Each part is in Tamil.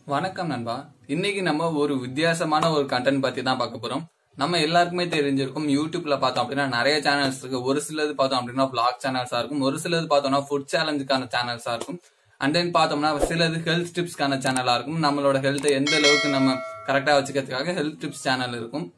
வணக்கம் நண்பா இன்னைக்கு நம்ம ஒரு வித்தியாசமான ஒரு கண்டென்ட் பத்தி தான் பார்க்க போறோம் நம்ம எல்லாருக்குமே தெரிஞ்சிருக்கும் யூடியூப்ல பார்த்தோம் அப்படின்னா நிறைய சேனல்ஸ் இருக்கு ஒரு சிலது பார்த்தோம் அப்படின்னா vlog சேனல்ஸா இருக்கும் ஒரு சிலது பார்த்தோம்னா ஃபுட் சேலஞ்சுக்கான சேனல்ஸா இருக்கும் அண்ட் தென் பார்த்தோம்னா சிலது ஹெல்த் டிப்ஸ்க்கான சேனலா இருக்கும் நம்மளோட ஹெல்த்தை எந்த அளவுக்கு நம்ம கரெக்டா வச்சுக்கிறதுக்காக ஹெல்த் டிப்ஸ் சேனல் இருக்கும்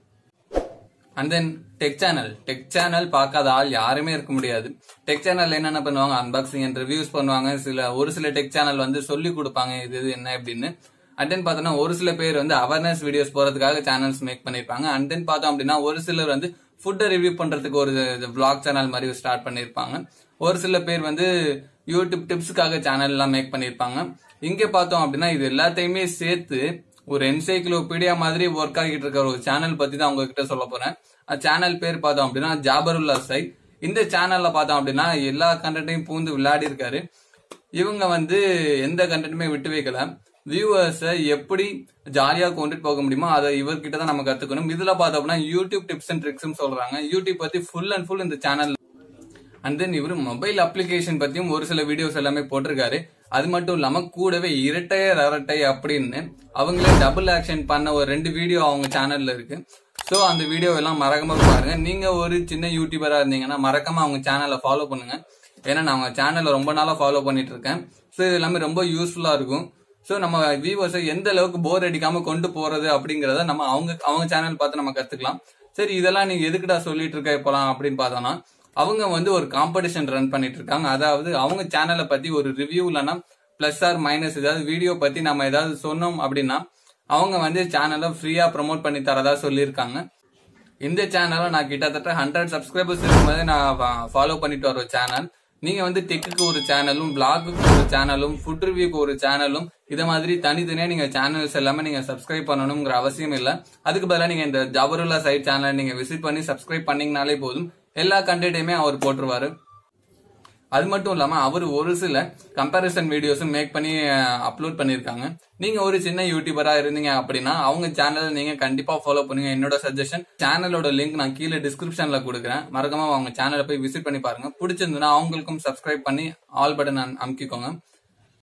and then tech channel tech channel பார்க்காத ஆள் யாருமே இருக்க முடியாது டெக் சேனல் என்னென்ன பண்ணுவாங்க அன்பாக்சிங் அண்ட் ரிவ்யூஸ் பண்ணுவாங்க சில ஒரு சில டெக் சேனல் வந்து சொல்லி கொடுப்பாங்க இது இது என்ன அப்படின்னு அண்ட் தென் பார்த்தோம்னா ஒரு சில பேர் வந்து அவேர்னஸ் வீடியோஸ் போறதுக்காக சேனல்ஸ் மேக் பண்ணிருப்பாங்க அண்ட் தென் பார்த்தோம் அப்படின்னா ஒரு சிலர் வந்து ஃபுட்டை ரிவ்யூ பண்றதுக்கு ஒரு vlog சேனல் மாதிரி ஸ்டார்ட் பண்ணிருப்பாங்க ஒரு சில பேர் வந்து யூடியூப் டிப்ஸுக்காக சேனல் எல்லாம் மேக் பண்ணிருப்பாங்க இங்க பார்த்தோம் அப்படின்னா இது எல்லாத்தையுமே சேர்த்து ஒரு என்சைக்ளோபீடியா மாதிரி ஒர்க் ஆகிட்டு இருக்க ஒரு சேனல் பத்தி தான் உங்ககிட்ட சொல்ல போறேன் அந்த சேனல் பேர் பார்த்தோம் அப்படின்னா ஜாபருல்லா சை இந்த சேனல்ல பார்த்தோம் அப்படின்னா எல்லா கண்டென்ட்டையும் பூந்து விளையாடி இருக்காரு இவங்க வந்து எந்த கண்டென்ட்டுமே விட்டு வைக்கல வியூவர்ஸை எப்படி ஜாலியா கொண்டுட்டு போக முடியுமோ அதை இவர்கிட்ட தான் நம்ம கத்துக்கணும் இதுல பார்த்தோம்னா யூடியூப் டிப்ஸ் அண்ட் ட்ரிக்ஸ் சொல்றாங்க யூடியூப் பத்தி ஃபுல் அண்ட் ஃபுல் இந்த சேனல் அண்ட் தென் இவர் மொபைல் அப்ளிகேஷன் பத்தியும் ஒரு சில வீடியோஸ் எல்லாமே போட்டிருக்காரு அது மட்டும் இல்லாம கூடவே இரட்டையர் அரட்டை அப்படின்னு அவங்களே டபுள் ஆக்ஷன் பண்ண ஒரு ரெண்டு வீடியோ அவங்க சேனல்ல இருக்கு ஸோ அந்த வீடியோ எல்லாம் மறக்காம பாருங்க நீங்க ஒரு சின்ன யூடியூபரா இருந்தீங்கன்னா மறக்காம அவங்க சேனலை ஃபாலோ பண்ணுங்க ஏன்னா நான் அவங்க சேனலை ரொம்ப நாளா ஃபாலோ பண்ணிட்டு இருக்கேன் ஸோ இது எல்லாமே ரொம்ப யூஸ்ஃபுல்லா இருக்கும் ஸோ நம்ம வியூவர்ஸை எந்த அளவுக்கு போர் அடிக்காம கொண்டு போறது அப்படிங்கறத நம்ம அவங்க அவங்க சேனல் பார்த்து நம்ம கத்துக்கலாம் சரி இதெல்லாம் நீங்க எதுக்குடா சொல்லிட்டு இருக்க இப்போலாம் அப்படின்னு பார்த்தோம்னா அவங்க வந்து ஒரு காம்படிஷன் ரன் பண்ணிட்டு இருக்காங்க அதாவது அவங்க சேனலை பத்தி ஒரு ரிவ்யூ இல்லைன்னா பிளஸ் ஆர் மைனஸ் ஏதாவது வீடியோ பத்தி நம்ம ஏதாவது சொன்னோம் அப்படின்னா அவங்க வந்து சேனலை ஃப்ரீயா ப்ரோமோட் பண்ணி தரதா சொல்லியிருக்காங்க இந்த சேனலை நான் கிட்டத்தட்ட ஹண்ட்ரட் சப்ஸ்கிரைபர்ஸ் இருக்கும்போது நான் ஃபாலோ பண்ணிட்டு வர சேனல் நீங்க வந்து டெக்குக்கு ஒரு சேனலும் பிளாகுக்கு ஒரு சேனலும் ஃபுட் ரிவ்யூக்கு ஒரு சேனலும் இத மாதிரி தனித்தனியா நீங்க சேனல்ஸ் எல்லாமே நீங்க சப்ஸ்கிரைப் பண்ணணுங்கிற அவசியம் இல்ல அதுக்கு பதிலாக நீங்க இந்த ஜபருல்லா சைட் சேனலை நீங்க விசிட் பண்ணி சப்ஸ்கிரைப் பண்ணீங்கனாலே போதும் எல்லா கண்டென்ட்டையுமே அவர் போட்டுருவாரு அது மட்டும் இல்லாம அவர் ஒரு சில கம்பாரிசன் வீடியோஸும் மேக் பண்ணி அப்லோட் பண்ணிருக்காங்க நீங்க ஒரு சின்ன யூடியூபரா இருந்தீங்க அப்படின்னா அவங்க சேனலை நீங்க கண்டிப்பா ஃபாலோ பண்ணுங்க என்னோட சஜஷன் சேனலோட லிங்க் நான் கீழே டிஸ்கிரிப்ஷன்ல கொடுக்குறேன் மறக்காம அவங்க சேனலை போய் விசிட் பண்ணி பாருங்க பிடிச்சிருந்ததுன்னா அவங்களுக்கும் சப்ஸ்கிரைப் பண்ணி ஆல் பட்டன் அமுக்கிக்கோங்க